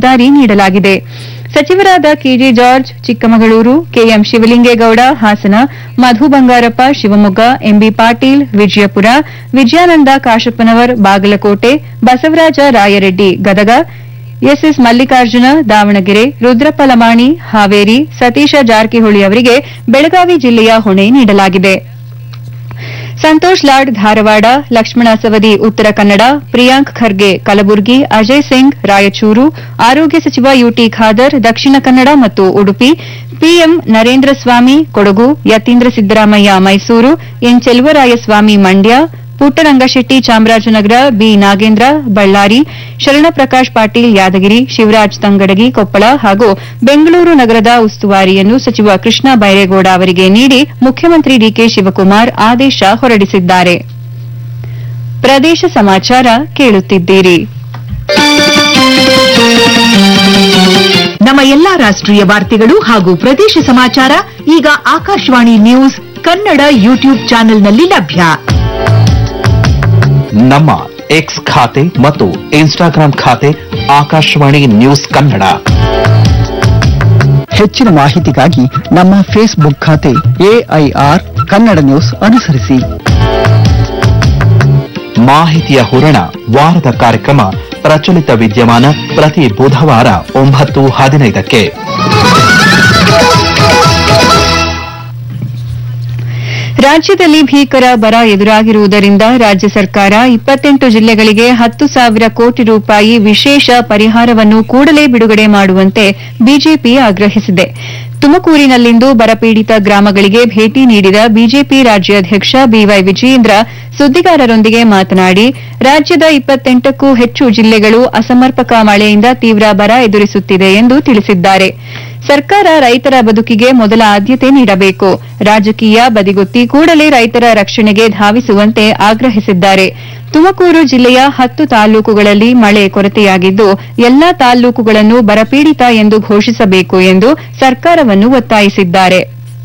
ಜವಾಬ್ದಾರಿ ನೀಡಲಾಗಿದೆ ಸಚಿವರಾದ KJ George Chikkamagaluru KM Shivalingegowda Hassan Madhu Bangarappa Shivamogga MB Patil Vijayapura Vijayanand Kashappanavar Bagalkot Basavaraj Rayareddy Gadag SS Mallikarjuna Davanagere Rudrappa Lamani Haveri Satish Jarkiholi ಅವರಿಗೆ ಬೆಳಗಾವಿ ಜಿಲ್ಲೆಯ ಹೊಣೆ ನೀಡಲಾಗಿದೆ ಸಂತೋಷ್ ಲಾಡ್ ಧಾರವಾಡ ಲಕ್ಷ್ಮಣ ಸವದಿ ಉತ್ತರ ಕನ್ನಡ ಪ್ರಿಯಾಂಕ್ ಖರ್ಗೆ ಕಲಬುರಗಿ ಅಜಯ್ ಸಿಂಗ್ ರಾಯಚೂರು ಆರೋಗ್ಯ ಸಚಿವ ಯುಟಿ ಖಾದರ್ ದಕ್ಷಿಣ ಕನ್ನಡ ಮತ್ತು Udupi PM Narendra Swamy Kodagu Yathindra Siddaramaiah Mysuru N Cheluvarayaswamy Mandya Puttarangashetty Chamarajanagar B Nagendra Ballari Sharanaprakash Patil Yadgir Shivaraj Tangadagi Koppal ಹಾಗೂ ಬೆಂಗಳೂರು ನಗರದ ಉಸ್ತುವಾರಿಯನ್ನು ಸಚಿವ ಕೃಷ್ಣ ಬೈರೇಗೌಡ ಅವರಿಗೆ ನೀಡಿ ಮುಖ್ಯಮಂತ್ರಿ ಡಿಕೆ ಶಿವಕುಮಾರ್ ಆದೇಶ ಹೊರಡಿಸಿದ್ದಾರೆ ಪ್ರದೇಶ ಸಮಾಚಾರ ಕೇಳುತ್ತಿದ್ದೀರಿ ನಮ್ಮ ಎಲ್ಲಾ ರಾಷ್ಟ್ರೀಯ ವಾರ್ತೆಗಳು ಹಾಗೂ ಪ್ರದೇಶ ಸಮಾಚಾರ ಈಗ ಆಕಾಶವಾಣಿ ನ್ಯೂಸ್ ಕನ್ನಡ ಯೂಟ್ಯೂಬ್ ಚಾನೆಲ್ನಲ್ಲಿ ಲಭ್ಯ ನಮ್ಮ ಎಕ್ಸ್ ಖಾತೆ ಮತ್ತು ಇನ್ಸ್ಟಾಗ್ರಾಂ ಖಾತೆ ಆಕಾಶವಾಣಿ ನ್ಯೂಸ್ ಕನ್ನಡ ಹೆಚ್ಚಿನ ಮಾಹಿತಿಗಾಗಿ ನಮ್ಮ ಫೇಸ್ಬುಕ್ ಖಾತೆ ಎಐಆರ್ ಕನ್ನಡ ನ್ಯೂಸ್ ಅನುಸರಿಸಿ ಮಾಹಿತಿಯ ಹೂರಣ ವಾರದ ಕಾರ್ಯಕ್ರಮ ಪ್ರಚಲಿತ ವಿದ್ಯಮಾನ ಪ್ರತಿ ಬುಧವಾರ ಒಂಬತ್ತು ಹದಿನೈದಕ್ಕೆ ರಾಜ್ಯದಲ್ಲಿ ಭೀಕರ ಬರ ಎದುರಾಗಿರುವುದರಿಂದ ರಾಜ್ಯ ಸರ್ಕಾರ ಇಪ್ಪತ್ತೆಂಟು ಜಿಲ್ಲೆಗಳಿಗೆ ಹತ್ತು ಸಾವಿರ ಕೋಟಿ ರೂಪಾಯಿ ವಿಶೇಷ ಪರಿಹಾರವನ್ನು ಕೂಡಲೇ ಬಿಡುಗಡೆ ಮಾಡುವಂತೆ ಬಿಜೆಪಿ ಆಗ್ರಹಿಸಿದೆ ತುಮಕೂರಿನಲ್ಲಿಂದು ಬರಪೀಡಿತ ಗ್ರಾಮಗಳಿಗೆ ಭೇಟಿ ನೀಡಿದ ಬಿಜೆಪಿ ರಾಜ್ಯಾಧ್ಯಕ್ಷ ಬಿವೈ ವಿಜಯೇಂದ್ರ ಸುದ್ದಿಗಾರರೊಂದಿಗೆ ಮಾತನಾಡಿ ರಾಜ್ಯದ ಇಪ್ಪತ್ತೆಂಟಕ್ಕೂ ಹೆಚ್ಚು ಜಿಲ್ಲೆಗಳು ಅಸಮರ್ಪಕ ಮಳೆಯಿಂದ ತೀವ್ರ ಬರ ಎದುರಿಸುತ್ತಿದೆ ಎಂದು ತಿಳಿಸಿದ್ದಾರೆ ಸರ್ಕಾರ ರೈತರ ಬದುಕಿಗೆ ಮೊದಲ ಆದ್ಯತೆ ನೀಡಬೇಕು ರಾಜಕೀಯ ಬದಿಗೊತ್ತಿ ಕೂಡಲೇ ರೈತರ ರಕ್ಷಣೆಗೆ ಧಾವಿಸುವಂತೆ ಆಗ್ರಹಿಸಿದ್ದಾರೆ ತುಮಕೂರು ಜಿಲ್ಲೆಯ ಹತ್ತು ತಾಲೂಕುಗಳಲ್ಲಿ ಮಳೆ ಕೊರತೆಯಾಗಿದ್ದು ಎಲ್ಲಾ ತಾಲೂಕುಗಳನ್ನು ಬರಪೀಡಿತ ಎಂದು ಘೋಷಿಸಬೇಕು ಎಂದು ಸರ್ಕಾರವನ್ನು ಒತ್ತಾಯಿಸಿದ್ದಾರೆ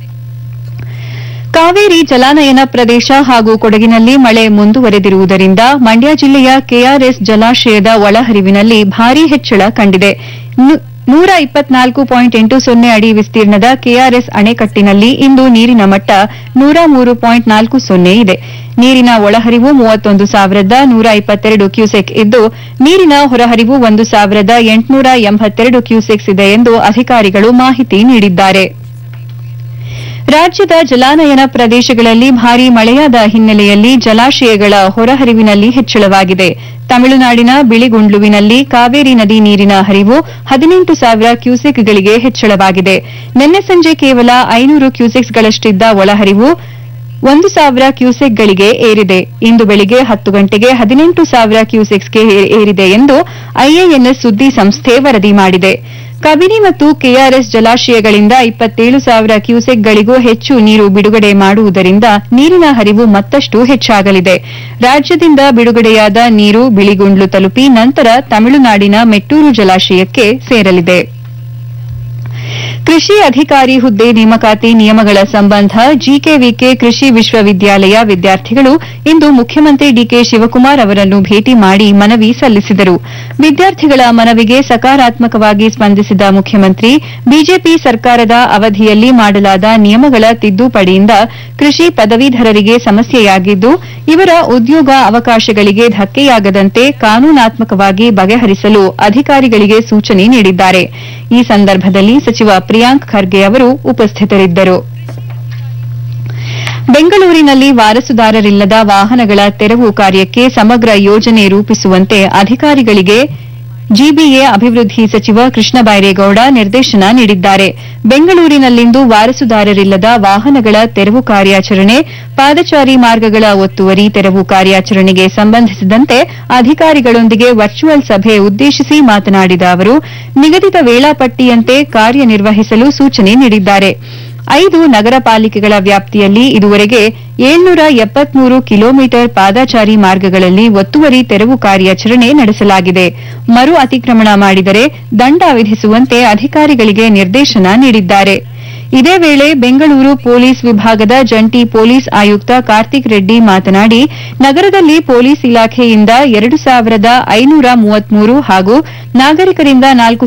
ಕಾವೇರಿ ಜಲಾನಯನ ಪ್ರದೇಶ ಹಾಗೂ ಕೊಡಗಿನಲ್ಲಿ ಮಳೆ ಮುಂದುವರೆದಿರುವುದರಿಂದ ಮಂಡ್ಯ ಜಿಲ್ಲೆಯ ಕೆಆರ್ಎಸ್ ಜಲಾಶಯದ ಒಳಹರಿವಿನಲ್ಲಿ ಭಾರೀ ಹೆಚ್ಚಳ ಕಂಡಿದೆ ನು- ನೂರ ಇಪ್ಪತ್ನಾಲ್ಕು ಪಾಯಿಂಟ್ ಎಂಟು ಸೊನ್ನೆ ಅಡಿ ವಿಸ್ತೀರ್ಣದ ಕೆಆರ್ಎಸ್ ಅಣೆಕಟ್ಟಿನಲ್ಲಿ ಇಂದು ನೀರಿನ ಮಟ್ಟ ನೂರ ಮೂರು ಪಾಯಿಂಟ್ ನಾಲ್ಕು ಸೊನ್ನೆ ಇದೆ ನೀರಿನ ಒಳಹರಿವು ಮೂವತ್ತೊಂದು ಸಾವಿರದ ನೂರ ಇಪ್ಪತ್ತೆರಡು ಕ್ಯೂಸೆಕ್ ಇದ್ದು ನೀರಿನ ಹೊರಹರಿವು ಒಂದು ಸಾವಿರದ ಎಂಟುನೂರ ಎಂಬತ್ತೆರಡು ಕ್ಯೂಸೆಕ್ಸ್ ಇದೆ ಎಂದು ಅಧಿಕಾರಿಗಳು ಮಾಹಿತಿ ನೀಡಿದ್ದಾರೆ ರಾಜ್ಯದ ಜಲಾನಯನ ಪ್ರದೇಶಗಳಲ್ಲಿ ಭಾರೀ ಮಳೆಯಾದ ಹಿನ್ನೆಲೆಯಲ್ಲಿ ಜಲಾಶಯಗಳ ಹೊರಹರಿವಿನಲ್ಲಿ ಹೆಚ್ಚಳವಾಗಿದೆ ತಮಿಳುನಾಡಿನ ಬಿಳಿಗುಂಡ್ಲುವಿನಲ್ಲಿ ಕಾವೇರಿ ನದಿ ನೀರಿನ ಹರಿವು ಹದಿನೆಂಟು ಸಾವಿರ ಕ್ಯೂಸೆಕ್ಗಳಿಗೆ ಹೆಚ್ಚಳವಾಗಿದೆ ನಿನ್ನೆ ಸಂಜೆ ಕೇವಲ ಐನೂರು ಕ್ಯೂಸೆಕ್ಸ್ಗಳಷ್ಟಿದ್ದ ಒಳಹರಿವು ಒಂದು ಸಾವಿರ ಕ್ಯೂಸೆಕ್ಗಳಿಗೆ ಏರಿದೆ ಇಂದು ಬೆಳಿಗ್ಗೆ ಹತ್ತು ಗಂಟೆಗೆ ಹದಿನೆಂಟು ಸಾವಿರ ಕ್ಯೂಸೆಕ್ಸ್ಗೆ ಏ- ಏರಿದೆ ಎಂದು ಐಎಎನ್ಎಸ್ ಸುದ್ದಿ ಸಂಸ್ಥೆ ವರದಿ ಮಾಡಿದೆ ಕಬಿನಿ ಮತ್ತು ಕೆಆರ್ಎಸ್ ಜಲಾಶಯಗಳಿಂದ ಇಪ್ಪತ್ತೇಳು ಸಾವಿರ ಕ್ಯೂಸೆಕ್ಗಳಿಗೂ ಹೆಚ್ಚು ನೀರು ಬಿಡುಗಡೆ ಮಾಡುವುದರಿಂದ ನೀರಿನ ಹರಿವು ಮತ್ತಷ್ಟು ಹೆಚ್ಚಾಗಲಿದೆ ರಾಜ್ಯದಿಂದ ಬಿಡುಗಡೆಯಾದ ನೀರು ಬಿಳಿಗುಂಡ್ಲು ತಲುಪಿ ನಂತರ ತಮಿಳುನಾಡಿನ ಮೆಟ್ಟೂರು ಜಲಾಶಯಕ್ಕೆ ಸೇರಲಿದೆ ಕೃಷಿ ಅಧಿಕಾರಿ ಹುದ್ದೆ ನೇಮಕಾತಿ ನಿಯಮಗಳ ಸಂಬಂಧ ಜಿಕೆವಿಕೆ ಕೃಷಿ ವಿಶ್ವವಿದ್ಯಾಲಯ ವಿದ್ಯಾರ್ಥಿಗಳು ಇಂದು ಮುಖ್ಯಮಂತ್ರಿ ಡಿಕೆ ಶಿವಕುಮಾರ್ ಅವರನ್ನು ಭೇಟಿ ಮಾಡಿ ಮನವಿ ಸಲ್ಲಿಸಿದರು ವಿದ್ಯಾರ್ಥಿಗಳ ಮನವಿಗೆ ಸಕಾರಾತ್ಮಕವಾಗಿ ಸ್ಪಂದಿಸಿದ ಮುಖ್ಯಮಂತ್ರಿ ಬಿಜೆಪಿ ಸರ್ಕಾರದ ಅವಧಿಯಲ್ಲಿ ಮಾಡಲಾದ ನಿಯಮಗಳ ತಿದ್ದುಪಡಿಯಿಂದ ಕೃಷಿ ಪದವೀಧರರಿಗೆ ಸಮಸ್ಯೆಯಾಗಿದ್ದು ಇವರ ಉದ್ಯೋಗ ಅವಕಾಶಗಳಿಗೆ ಧಕ್ಕೆಯಾಗದಂತೆ ಕಾನೂನಾತ್ಮಕವಾಗಿ ಬಗೆಹರಿಸಲು ಅಧಿಕಾರಿಗಳಿಗೆ ಸೂಚನೆ ನೀಡಿದ್ದಾರೆ ಈ ಸಂದರ್ಭದಲ್ಲಿ ಸಚಿವ ಪ್ರಿಯಾಂಕ್ ಖರ್ಗೆ ಅವರು ಉಪಸ್ಥಿತರಿದ್ದರು ಬೆಂಗಳೂರಿನಲ್ಲಿ ವಾರಸುದಾರರಿಲ್ಲದ ವಾಹನಗಳ ತೆರವು ಕಾರ್ಯಕ್ಕೆ ಸಮಗ್ರ ಯೋಜನೆ ರೂಪಿಸುವಂತೆ ಅಧಿಕಾರಿಗಳಿಗೆ ಜಿಬಿಎ ಅಭಿವೃದ್ಧಿ ಸಚಿವ ಕೃಷ್ಣ ಬೈರೇಗೌಡ ನಿರ್ದೇಶನ ನೀಡಿದ್ದಾರೆ ಬೆಂಗಳೂರಿನಲ್ಲಿಂದು ವಾರಸುದಾರರಿಲ್ಲದ ವಾಹನಗಳ ತೆರವು ಕಾರ್ಯಾಚರಣೆ ಪಾದಚಾರಿ ಮಾರ್ಗಗಳ ಒತ್ತುವರಿ ತೆರವು ಕಾರ್ಯಾಚರಣೆಗೆ ಸಂಬಂಧಿಸಿದಂತೆ ಅಧಿಕಾರಿಗಳೊಂದಿಗೆ ವರ್ಚುವಲ್ ಸಭೆ ಉದ್ದೇಶಿಸಿ ಮಾತನಾಡಿದ ಅವರು ನಿಗದಿತ ವೇಳಾಪಟ್ಟಿಯಂತೆ ಕಾರ್ಯನಿರ್ವಹಿಸಲು ಸೂಚನೆ ನೀಡಿದ್ದಾರೆ ಐದು ನಗರ ಪಾಲಿಕೆಗಳ ವ್ಯಾಪ್ತಿಯಲ್ಲಿ ಇದುವರೆಗೆ ಏಳ್ನೂರ ಎಪ್ಪತ್ಮೂರು ಕಿಲೋಮೀಟರ್ ಪಾದಾಚಾರಿ ಮಾರ್ಗಗಳಲ್ಲಿ ಒತ್ತುವರಿ ತೆರವು ಕಾರ್ಯಾಚರಣೆ ನಡೆಸಲಾಗಿದೆ ಮರು ಅತಿಕ್ರಮಣ ಮಾಡಿದರೆ ದಂಡ ವಿಧಿಸುವಂತೆ ಅಧಿಕಾರಿಗಳಿಗೆ ನಿರ್ದೇಶನ ನೀಡಿದ್ದಾರೆ ಇದೇ ವೇಳೆ ಬೆಂಗಳೂರು ಪೊಲೀಸ್ ವಿಭಾಗದ ಜಂಟಿ ಪೊಲೀಸ್ ಆಯುಕ್ತ ಕಾರ್ತಿಕ್ ರೆಡ್ಡಿ ಮಾತನಾಡಿ ನಗರದಲ್ಲಿ ಪೊಲೀಸ್ ಇಲಾಖೆಯಿಂದ ಎರಡು ಸಾವಿರದ ಐನೂರ ಮೂವತ್ಮೂರು ಹಾಗೂ ನಾಗರಿಕರಿಂದ ನಾಲ್ಕು